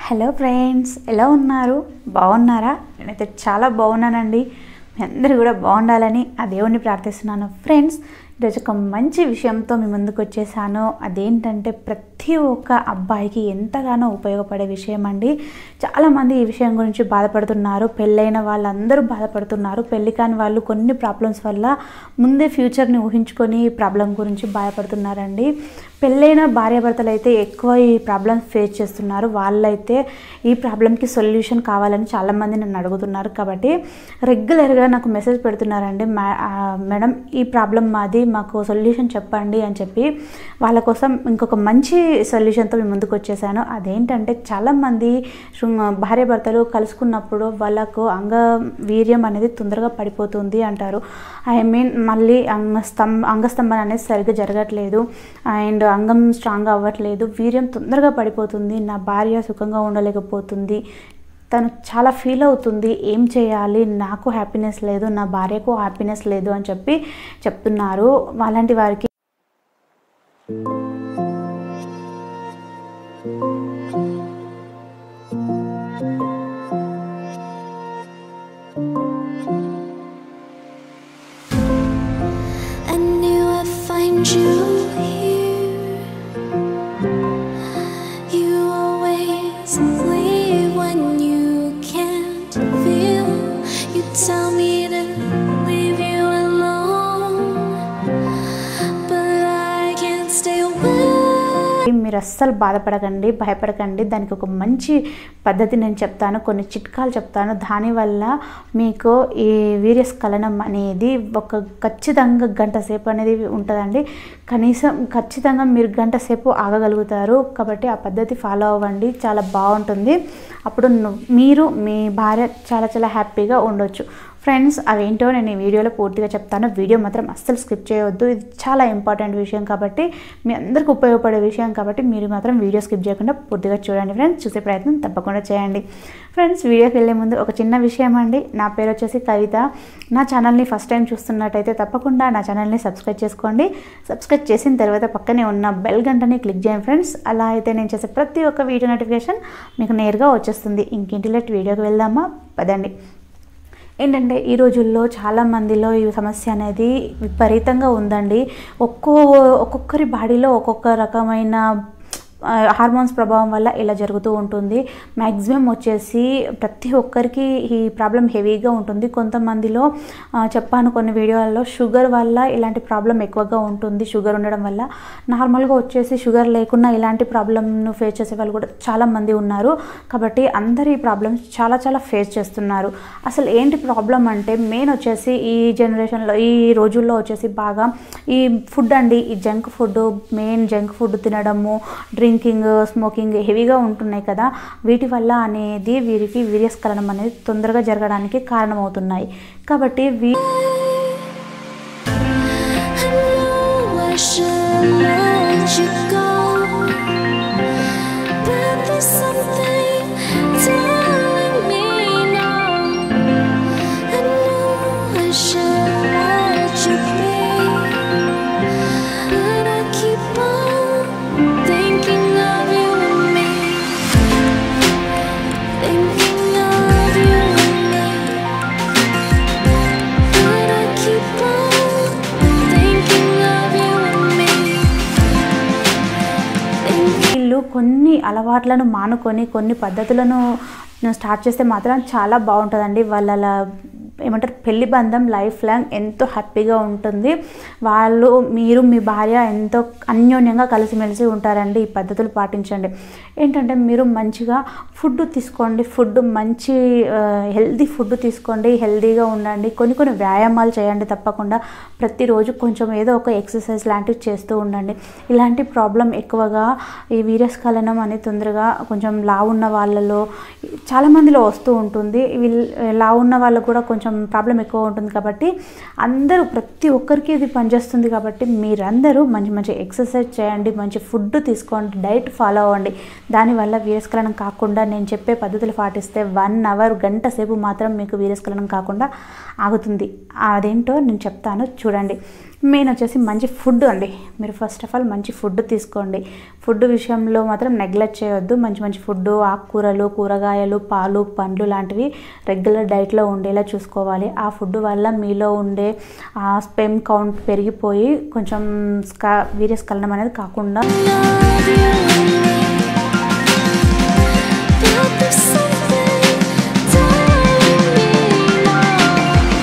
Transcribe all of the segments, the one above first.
Hello friends ఎలా ఉన్నారు బాగున్నారా నేనైతే చాలా బాగున్నానండి మీ అందరూ కూడా బాగుండాలని ఆ దేవుణ్ణి ప్రార్థిస్తున్నాను ఫ్రెండ్స్ ఈరోజు ఒక మంచి విషయంతో మీ ముందుకు వచ్చేసాను అదేంటంటే ప్రతి ఒక్క అబ్బాయికి ఎంతగానో ఉపయోగపడే విషయం అండి చాలామంది ఈ విషయం గురించి బాధపడుతున్నారు పెళ్ళైన వాళ్ళందరూ బాధపడుతున్నారు పెళ్ళి కాని వాళ్ళు కొన్ని ప్రాబ్లమ్స్ వల్ల ముందే ఫ్యూచర్ని ఊహించుకొని ఈ ప్రాబ్లం గురించి బాధపడుతున్నారండి పెళ్ళైన భార్యాభర్తలు అయితే ఎక్కువ ఈ ప్రాబ్లమ్స్ ఫేస్ చేస్తున్నారు వాళ్ళైతే ఈ ప్రాబ్లంకి సొల్యూషన్ కావాలని చాలామంది నన్ను అడుగుతున్నారు కాబట్టి రెగ్యులర్గా నాకు మెసేజ్ పెడుతున్నారండి "మా- ఆ, మేడం ఈ ప్రాబ్లం మాది మాకు సొల్యూషన్ చెప్పండి అని చెప్పి వాళ్ళ కోసం ఇంకొక మంచి సొల్యూషన్తో మేము ముందుకు వచ్చేసాను అదేంటంటే చాలామంది శృంగ- భార్యాభర్తలు కలుసుకున్నప్పుడు వాళ్ళకు అంగ వీర్యం అనేది తొందరగా పడిపోతుంది అంటారు ఐ మీన్ మళ్ళీ అంగస్తం అంగస్తంభన అనేది సరిగ్గా జరగట్లేదు అండ్ అంగం స్ట్రాంగ్ అవ్వట్లేదు వీర్యం తొందరగా పడిపోతుంది నా భార్య సుఖంగా ఉండలేకపోతుంది తను చాలా ఫీల్ అవుతుంది ఏం చేయాలి నాకు హ్యాపీనెస్ లేదు నా భార్యకు హ్యాపీనెస్ లేదు అని చెప్పి చెప్తున్నారు అలాంటి వారికి I knew I'd find you here. You always leave when you can't feel. You tell me to leave you alone, but I can't stay away. మీరు అస్సలు బాధపడకండి భయపడకండి దానికి ఒక మంచి పద్ధతి నేను చెప్తాను కొన్ని చిట్కాలు చెప్తాను దానివల్ల మీకు ఈ వీర్యస్ఖలనం అనేది ఒక ఖచ్చితంగా గంట సేపు అనేది ఉంటుందండి కనీసం ఖచ్చితంగా మీరు గంట సేపు ఆగగలుగుతారు కాబట్టి ఆ పద్ధతి ఫాలో అవ్వండి చాలా బాగుంటుంది అప్పుడు ను- మీరు మీ భార్య చాలా చాలా హ్యాపీగా ఉండొచ్చు ఫ్రెండ్స్ అవేంటో నేను ఈ వీడియోలో పూర్తిగా చెప్తాను వీడియో మాత్రం అస్సలు స్కిప్ చేయవద్దు ఇది చాలా ఇంపార్టెంట్ విషయం కాబట్టి మీ అందరికీ ఉపయోగపడే విషయం కాబట్టి మీరు మాత్రం వీడియో స్కిప్ చేయకుండా పూర్తిగా చూడండి ఫ్రెండ్స్ చూసే ప్రయత్నం తప్పకుండా చేయండి ఫ్రెండ్స్ వీడియోకి వెళ్ళే ముందు ఒక చిన్న విషయం అండి నా పేరు వచ్చేసి కవిత నా ఛానల్ని ఫస్ట్ టైం చూస్తున్నట్టయితే తప్పకుండా నా ఛానల్ని సబ్స్క్రైబ్ చేసుకోండి సబ్స్క్రైబ్ చేసిన తర్వాత పక్కనే ఉన్న బెల్ గంటని క్లిక్ చేయండి ఫ్రెండ్స్ అలా అయితే నేను చేసే ప్రతి ఒక్క వీడియో నోటిఫికేషన్ మీకు నేరుగా వచ్చేస్తుంది ఇంకేంటి లెట్ వీడియోకి వెళ్దామా పదండి ఏంటంటే ఈ రోజుల్లో చాలా మందిలో ఈ సమస్య అనేది విపరీతంగా ఉందండి ఒక్కో ఒక్కొక్కరి బాడీలో ఒక్కొక్క రకమైన ఆ, హార్మోన్స్ ప్రభావం వల్ల ఇలా జరుగుతూ ఉంటుంది మ్యాక్సిమం వచ్చేసి ప్రతి ఒక్కరికి ఈ ప్రాబ్లం హెవీగా ఉంటుంది కొంతమందిలో ఆ, చెప్పాను కొన్ని వీడియోలలో షుగర్ వల్ల ఇలాంటి ప్రాబ్లం ఎక్కువగా ఉంటుంది షుగర్ ఉండడం వల్ల నార్మల్గా వచ్చేసి షుగర్ లేకుండా ఇలాంటి ప్రాబ్లమ్ను ఫేస్ చేసే వాళ్ళు కూడా చాలా మంది ఉన్నారు కాబట్టి అందరు ఈ ప్రాబ్లమ్స్ చాలా చాలా ఫేస్ చేస్తున్నారు అసలు ఏంటి ప్రాబ్లం అంటే మెయిన్ వచ్చేసి ఈ జనరేషన్లో ఈ రోజుల్లో వచ్చేసి బాగా ఈ ఫుడ్ అండి ఈ junk food main junk food తినడము డ్రింకింగ్ స్మోకింగ్ హెవీగా ఉంటున్నాయి కదా వీటి వల్ల అనేది వీరికి వీర్యస్ఖలనం అనేది తొందరగా జరగడానికి కారణమవుతున్నాయి కాబట్టి we I know I should let you go, but there's something telling me no. I know I should let you be, but I keep on thinking of you and me, thinking of you and me. But I keep on thinking of you and me. Thinking వీళ్ళు కొన్ని అలవాట్లను మానుకొని కొన్ని పద్ధతులను start చేస్తే మాత్రం చాలా బాగుంటుందండి వాళ్ళ ల- ఏమంటారు పెళ్లి బంధం లైఫ్ లాంగ్ ఎంతో హ్యాపీగా ఉంటుంది వాళ్ళు మీరు మీ భార్య ఎంతో అన్యోన్యంగా కలిసిమెలిసి ఉంటారండి ఈ పద్ధతులు పాటించండి ఏంటంటే మీరు మంచిగా ఫుడ్ తీసుకోండి ఫుడ్ మంచి హెల్దీ ఫుడ్ తీసుకోండి హెల్దీగా ఉండండి కొన్ని కొన్ని వ్యాయామాలు చేయండి తప్పకుండా ప్రతిరోజు కొంచెం ఏదో ఒక ఎక్సర్సైజ్ లాంటివి చేస్తూ ఉండండి ఇలాంటి ప్రాబ్లం ఎక్కువగా ఈ వీర్యస్ఖలనం అనేది తొందరగా కొంచెం లావు ఉన్న వాళ్ళలో చాలామందిలో వస్తూ ఉంటుంది వీళ్ళు లావు ఉన్న వాళ్ళకు కూడా కొంచెం ప్రాబ్లం ఎక్కువ ఉంటుంది కాబట్టి అందరూ ప్రతి ఒక్కరికి ఇది పనిచేస్తుంది కాబట్టి మీరందరూ మంచి మంచి ఎక్సర్సైజ్ చేయండి మంచి ఫుడ్ తీసుకోండి డైట్ ఫాలో అవ్వండి దానివల్ల వీరస్ఖలనం కాకుండా నేను చెప్పే పద్ధతులు పాటిస్తే వన్ అవర్ గంట సేపు మాత్రం మీకు వీరస్ఖలనం కాకుండా ఆగుతుంది అదేంటో నేను చెప్తాను చూడండి మెయిన్ వచ్చేసి మంచి ఫుడ్ అండి మీరు ఫస్ట్ ఆఫ్ ఆల్ మంచి ఫుడ్ తీసుకోండి ఫుడ్ విషయంలో మాత్రం నెగ్లెక్ట్ చేయొద్దు మంచి మంచి ఫుడ్ ఆకుకూరలు కూరగాయలు పాలు పండ్లు లాంటివి రెగ్యులర్ డైట్లో ఉండేలా చూసుకోవాలి ఆ ఫుడ్ వల్ల మీలో ఉండే ఆ స్పెమ్ కౌంట్ పెరిగిపోయి కొంచెం స్కా వీర్యస్ఖలనం అనేది కాకుండా love you and me. But there's something telling me more.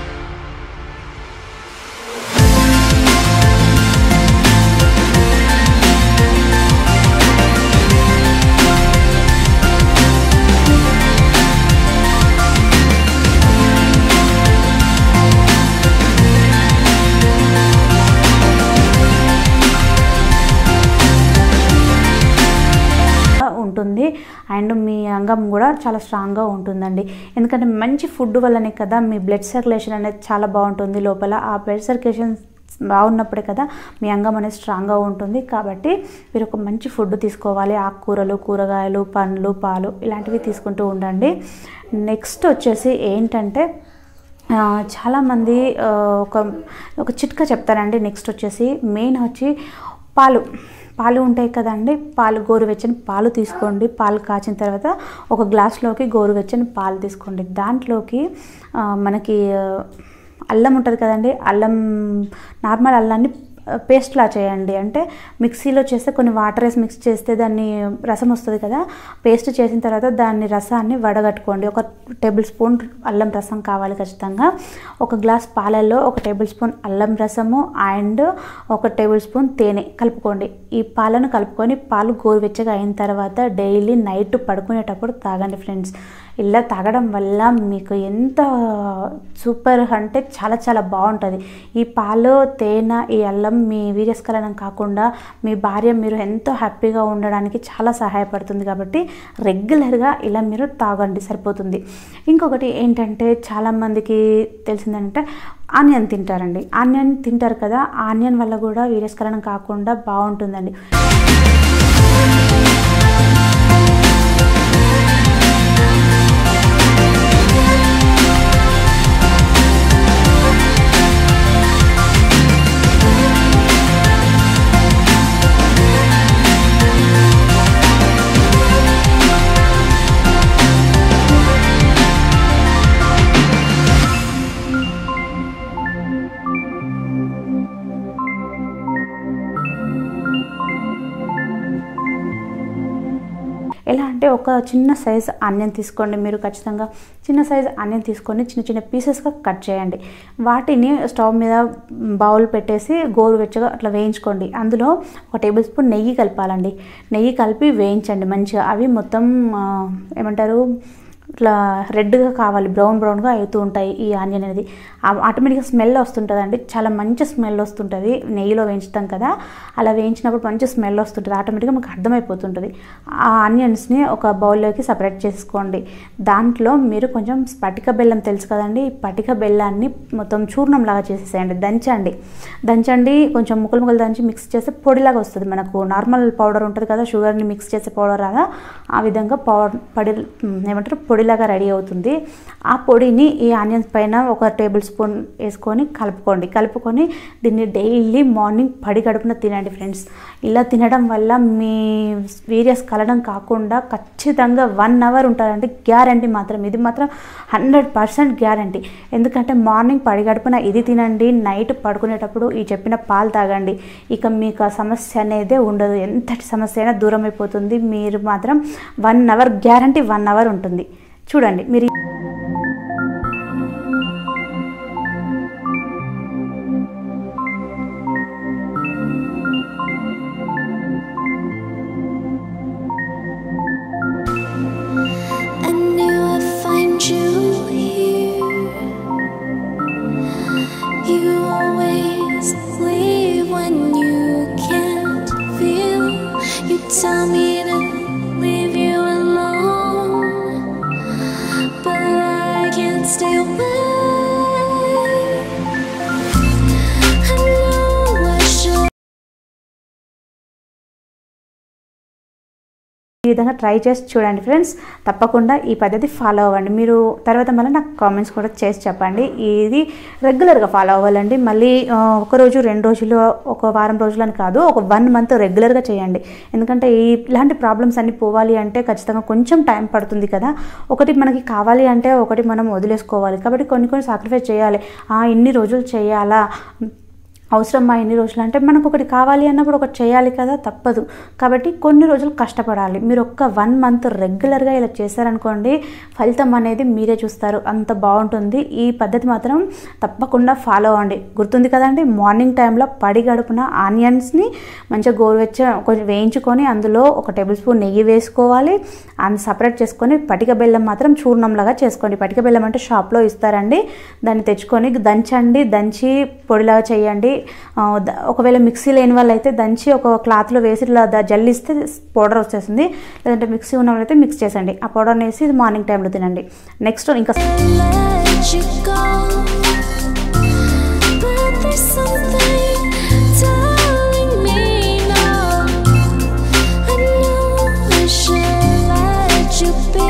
ఉంటుంది అండ్ మీ అంగం కూడా చాలా స్ట్రాంగ్గా ఉంటుందండి ఎందుకంటే మంచి ఫుడ్ వల్లనే కదా మీ బ్లడ్ సర్క్యులేషన్ అనేది చాలా బాగుంటుంది లోపల ఆ బ్లడ్ సర్క్యులేషన్ బాగున్నప్పుడే కదా మీ అంగం అనేది స్ట్రాంగ్గా ఉంటుంది కాబట్టి మీరు ఒక మంచి ఫుడ్ తీసుకోవాలి ఆకుకూరలు కూరగాయలు పండ్లు పాలు ఇలాంటివి తీసుకుంటూ ఉండండి నెక్స్ట్ వచ్చేసి ఏంటంటే ఆ, చాలామంది ఆ, ఒక ఒక చిట్కా చెప్తానండి నెక్స్ట్ వచ్చేసి మెయిన్ వచ్చి పాలు పాలు ఉంటాయి కదండి పాలు గోరువెచ్చని పాలు తీసుకోండి పాలు కాచిన తర్వాత ఒక గ్లాస్లోకి గోరువెచ్చని పాలు తీసుకోండి దాంట్లోకి ఆ, మనకి ఆ, అల్లం ఉంటుంది కదండి అల్లం నార్మల్ అల్లాన్ని పేస్ట్లా చేయండి అంటే మిక్సీలో చేస్తే కొన్ని వాటర్ వేసి మిక్స్ చేస్తే దాన్ని రసం వస్తుంది కదా పేస్ట్ చేసిన తర్వాత దాన్ని రసాన్ని వడగట్టుకోండి ఒక టేబుల్ స్పూన్ అల్లం రసం కావాలి ఖచ్చితంగా ఒక గ్లాస్ పాలల్లో ఒక టేబుల్ స్పూన్ అల్లం రసము అండ్ ఒక టేబుల్ స్పూన్ తేనె కలుపుకోండి ఈ పాలను కలుపుకొని పాలు గోరువెచ్చగా అయిన తర్వాత డైలీ నైట్ పడుకునేటప్పుడు తాగండి ఫ్రెండ్స్ ఇలా తాగడం వల్ల మీకు ఎంత సూపర్ అంటే చాలా చాలా బాగుంటుంది ఈ పాలు తేనె ఈ అల్లం మీ వీర్యస్ఖలనం కాకుండా మీ భార్య మీరు ఎంతో హ్యాపీగా ఉండడానికి చాలా సహాయపడుతుంది కాబట్టి రెగ్యులర్గా ఇలా మీరు తాగండి సరిపోతుంది ఇంకొకటి ఏంటంటే చాలామందికి తెలిసిందంటే ఆనియన్ తింటారండి ఆనియన్ తింటారు కదా ఆనియన్ వల్ల కూడా వీర్యస్ఖలనం కాకుండా బాగుంటుందండి ఎలా అంటే ఒక చిన్న సైజ్ ఆనియన్ తీసుకోండి మీరు ఖచ్చితంగా చిన్న సైజ్ ఆనియన్ తీసుకొని చిన్న చిన్న పీసెస్గా కట్ చేయండి వాటిని స్టవ్ మీద బౌల్ పెట్టేసి గోరువెచ్చగా అట్లా వేయించుకోండి అందులో ఒక టేబుల్ స్పూన్ నెయ్యి కలపాలండి నెయ్యి కలిపి వేయించండి మంచిగా అవి మొత్తం ఆ, ఏమంటారు ఇట్లా రెడ్గా కావాలి బ్రౌన్ బ్రౌన్గా అవుతూ ఉంటాయి ఈ ఆనియన్ అనేది ఆ- ఆటోమేటిక్గా స్మెల్ వస్తుంటుందండి చాలా మంచి స్మెల్ వస్తుంటుంది నెయ్యిలో వేయించుతాం కదా అలా వేయించినప్పుడు మంచి స్మెల్ వస్తుంటుంది ఆటోమేటిక్గా మనకు అర్థమైపోతుంటుంది ఆ ఆనియన్స్ని ఒక బౌల్లోకి సపరేట్ చేసుకోండి దాంట్లో మీరు కొంచెం స్పటిక బెల్లం తెలుసు కదండి ఈ పటిక బెల్లాన్ని మొత్తం చూర్ణం లాగా చేసేసేయండి దంచండి దంచండి కొంచెం ముక్కలు ముక్కలు దంచి మిక్స్ చేస్తే పొడిలాగా వస్తుంది మనకు నార్మల్ పౌడర్ ఉంటుంది కదా షుగర్ని మిక్స్ చేసే పౌడర్ రాదా ఆ విధంగా పౌడర్ పడి ఏమంటారు పొడిలాగా రెడీ అవుతుంది ఆ పొడిని ఈ ఆనియన్స్ పైన ఒక టేబుల్ స్పూన్ వేసుకొని కలుపుకోండి కలుపుకొని దీన్ని డైలీ మార్నింగ్ పడి గడుపున తినండి ఫ్రెండ్స్ ఇలా తినడం వల్ల మీ వీరియస్ కలడం కాకుండా ఖచ్చితంగా వన్ అవర్ ఉంటుందండి గ్యారంటీ మాత్రం ఇది మాత్రం హండ్రెడ్ పర్సెంట్ గ్యారంటీ ఎందుకంటే మార్నింగ్ పడి గడుపున ఇది తినండి నైట్ పడుకునేటప్పుడు ఈ చెప్పిన పాలు తాగండి ఇక మీకు ఆ సమస్య అనేదే ఉండదు ఎంతటి సమస్య అయినా దూరం అయిపోతుంది మీరు మాత్రం one hour guarantee one hour ఉంటుంది చూడండి మీరు I knew I'd find you here. You always leave when you can't feel. You tell me to leave you alone, but విధంగా ట్రై చేసి చూడండి ఫ్రెండ్స్ తప్పకుండా ఈ పద్ధతి ఫాలో అవ్వండి మీరు తర్వాత మళ్ళీ నాకు కామెంట్స్ కూడా చేసి చెప్పండి ఇది రెగ్యులర్గా ఫాలో అవ్వాలండి మళ్ళీ ఆ, ఒక రోజు రెండు రోజులు ఒక వారం రోజులు అని కాదు ఒక వన్ మంత్ రెగ్యులర్గా చేయండి ఎందుకంటే ఈ ఇలాంటి ప్రాబ్లమ్స్ అన్ని పోవాలి అంటే ఖచ్చితంగా కొంచెం టైం పడుతుంది కదా ఒకటి మనకి కావాలి అంటే ఒకటి మనం వదిలేసుకోవాలి కాబట్టి కొన్ని కొన్ని సాక్రిఫైస్ చేయాలి ఆ, ఇన్ని రోజులు చేయాలా అవసరమా ఎన్ని రోజులు అంటే మనకు ఒకటి కావాలి అన్నప్పుడు ఒకటి చేయాలి కదా తప్పదు కాబట్టి కొన్ని రోజులు కష్టపడాలి మీరు ఒక్క వన్ మంత్ రెగ్యులర్గా ఇలా చేశారనుకోండి ఫలితం అనేది మీరే చూస్తారు అంత బాగుంటుంది ఈ పద్ధతి మాత్రం తప్పకుండా ఫాలో అవ్వండి గుర్తుంది కదండి మార్నింగ్ టైంలో పడి గడుపున ఆనియన్స్ని మంచిగా గోరువెచ్చ కొంచెం వేయించుకొని అందులో ఒక టేబుల్ స్పూన్ నెయ్యి వేసుకోవాలి అండ్ సపరేట్ చేసుకొని పటిక బెల్లం మాత్రం చూర్ణంలాగా చేసుకోండి పటిక బెల్లం అంటే షాప్లో ఇస్తారండి దాన్ని తెచ్చుకొని దంచండి దంచి పొడిలాగా చేయండి ఆ, ద- ఒకవేళ మిక్సీ లేని వాళ్ళు అయితే దంచి ఒక క్లాత్లో వేసి ఇలా ద- జల్లిస్తే పౌడర్ వచ్చేస్తుంది లేదంటే మిక్సీ ఉన్న వాళ్ళైతే మిక్స్ చేసండి ఆ పౌడర్ని వేసి మార్నింగ్ టైంలో తినండి నెక్స్ట్ ఇంకా let you go. But there's something telling me no. I know I should let you be.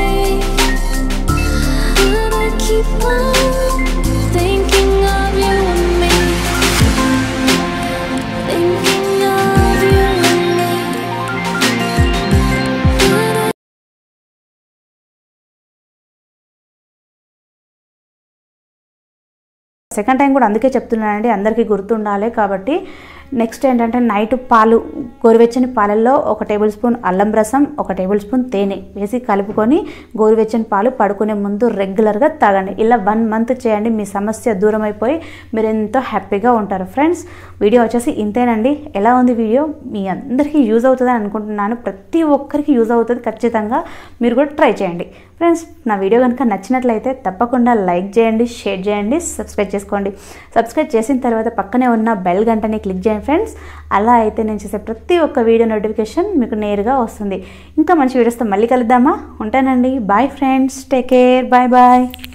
But I keep on thinking of you and me. Thinking of you and me. But I second time కూడా అందుకే చెప్తున్నానండి అందరికీ గుర్తుండాలి కాబట్టి next ఏంటంటే night పాలు గోరువెచ్చని పాలల్లో ఒక టేబుల్ స్పూన్ అల్లం రసం ఒక టేబుల్ స్పూన్ తేనె వేసి కలుపుకొని గోరువెచ్చని పాలు పడుకునే ముందు రెగ్యులర్గా తాగండి ఇలా వన్ మంత్ చేయండి మీ సమస్య దూరం అయిపోయి మీరు ఎంతో హ్యాపీగా ఉంటారు ఫ్రెండ్స్ వీడియో వచ్చేసి ఇంతేనండి ఎలా ఉంది వీడియో మీ అందరికీ యూజ్ అవుతుందని అనుకుంటున్నాను ప్రతి ఒక్కరికి యూజ్ అవుతుంది ఖచ్చితంగా మీరు కూడా ట్రై చేయండి ఫ్రెండ్స్ నా వీడియో కనుక నచ్చినట్లయితే తప్పకుండా లైక్ చేయండి షేర్ చేయండి సబ్స్క్రైబ్ చేసుకోండి సబ్స్క్రైబ్ చేసిన తర్వాత పక్కనే ఉన్న బెల్ గంటని క్లిక్ చేయండి ఫ్రెండ్స్ అలా అయితే నేను చేసే ప్రతి ఒక్క వీడియో నోటిఫికేషన్ మీకు నేరుగా వస్తుంది ఇంకా మంచి వీడియోస్తో మళ్ళీ కలుద్దామా ఉంటానండి bye friends take care bye bye